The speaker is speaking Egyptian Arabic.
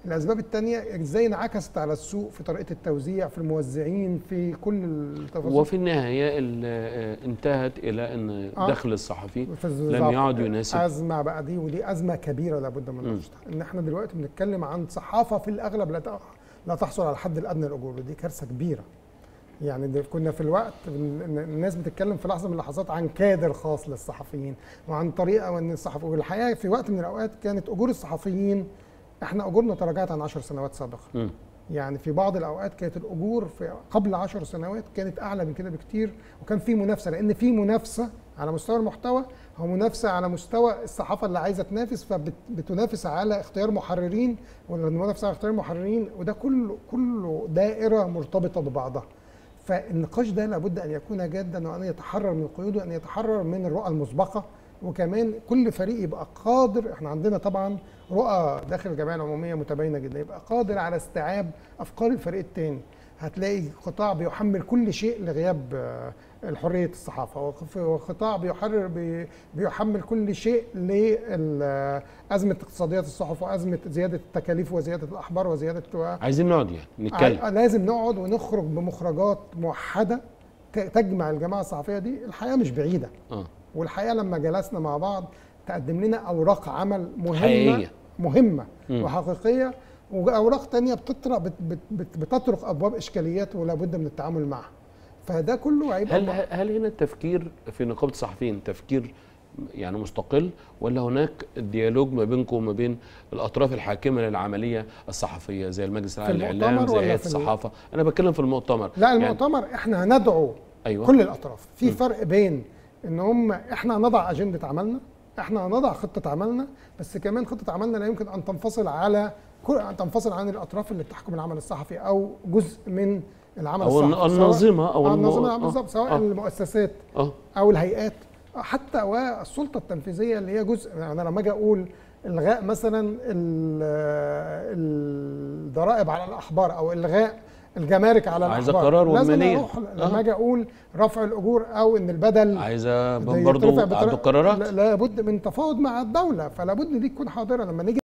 الاسباب الثانيه ازاي انعكست على السوق في طريقه التوزيع في الموزعين في كل التفاصيل وفي النهايه ال- آه، انتهت الى ان آه. دخل الصحفي في لم الظرف. يعد يناسب ازمه بقى دي ودي ازمه كبيره لابد من مم. نقاشها ان احنا دلوقتي بنتكلم عن صحافه في الاغلب لا تح- لا تحصل على الحد الادنى للاجور ودي كارثه كبيره يعني ده كنا في الوقت بن- إن الناس بتتكلم في لحظه من اللحظات عن كادر خاص للصحفيين وعن طريقه وان الصحفي والحقيقه في وقت من الاوقات كانت اجور الصحفيين احنا اجورنا تراجعت عن 10 سنوات سابقه مم. يعني في بعض الاوقات كانت الاجور في قبل 10 سنوات كانت اعلى من كده بكتير وكان في منافسه لان في منافسه على مستوى المحتوى هو منافسه على مستوى الصحافه اللي عايزه تنافس فبتنافس على اختيار محررين والمنافسه على اختيار محررين وده كله كله دائره مرتبطه ببعضها فالنقاش ده لابد ان يكون جادا وان يتحرر من القيود وان يتحرر من الرؤى المسبقه وكمان كل فريق يبقى قادر احنا عندنا طبعا رؤى داخل الجمعيه العموميه متباينه جدا يبقى قادر على استيعاب افكار الفريق الثاني هتلاقي قطاع بيحمل كل شيء لغياب آه، الحريه الصحافه وقف- وقطاع بيحرر بي- بيحمل كل شيء لازمه اقتصاديات الصحف وازمه زياده التكاليف وزياده الاحبار وزياده عايزين نقعد يعني نتكلم ع- لازم نقعد ونخرج بمخرجات موحده ت- تجمع الجماعه الصحفيه دي الحقيقه مش بعيده اه والحقيقه لما جلسنا مع بعض تقدم لنا اوراق عمل مهمه حقيقية. مهمه مم. وحقيقيه واوراق تانية بتطرق بت بت بت بتطرق ابواب اشكاليات ولا بد من التعامل معها فده كله هيبقى هل هل هنا التفكير في نقابه الصحفيين تفكير يعني مستقل ولا هناك ديالوج ما بينكم وما بين الاطراف الحاكمه للعمليه الصحفيه زي المجلس العام المؤتمر للاعلام زي ولا هيئه في ال- الصحافه انا بتكلم في المؤتمر لا يعني- المؤتمر احنا هندعو ايوه كل الاطراف في فرق بين ان هم احنا هنضع اجنده عملنا احنا هنضع خطه عملنا بس كمان خطه عملنا لا يمكن ان تنفصل على كل ان تنفصل عن الاطراف اللي بتحكم العمل الصحفي او جزء من العمل او الن- الصحفي سواء- الناظمه او آه، الم- النظام آه، بالظبط سواء آه. المؤسسات اه او الهيئات حتى والسلطه التنفيذيه اللي هي جزء يعني انا لما اجي اقول الغاء مثلا ال- الضرائب على الاحبار او الغاء الجمارك على عايزة الاحبار قرار لازم والمالية. اروح آه. لما اجي اقول رفع الاجور او ان البدل عايزه ده برضه يترفع بطريقة- عنده قرارات لا- لابد من تفاوض مع الدوله فلا بد دي تكون حاضره لما نيجي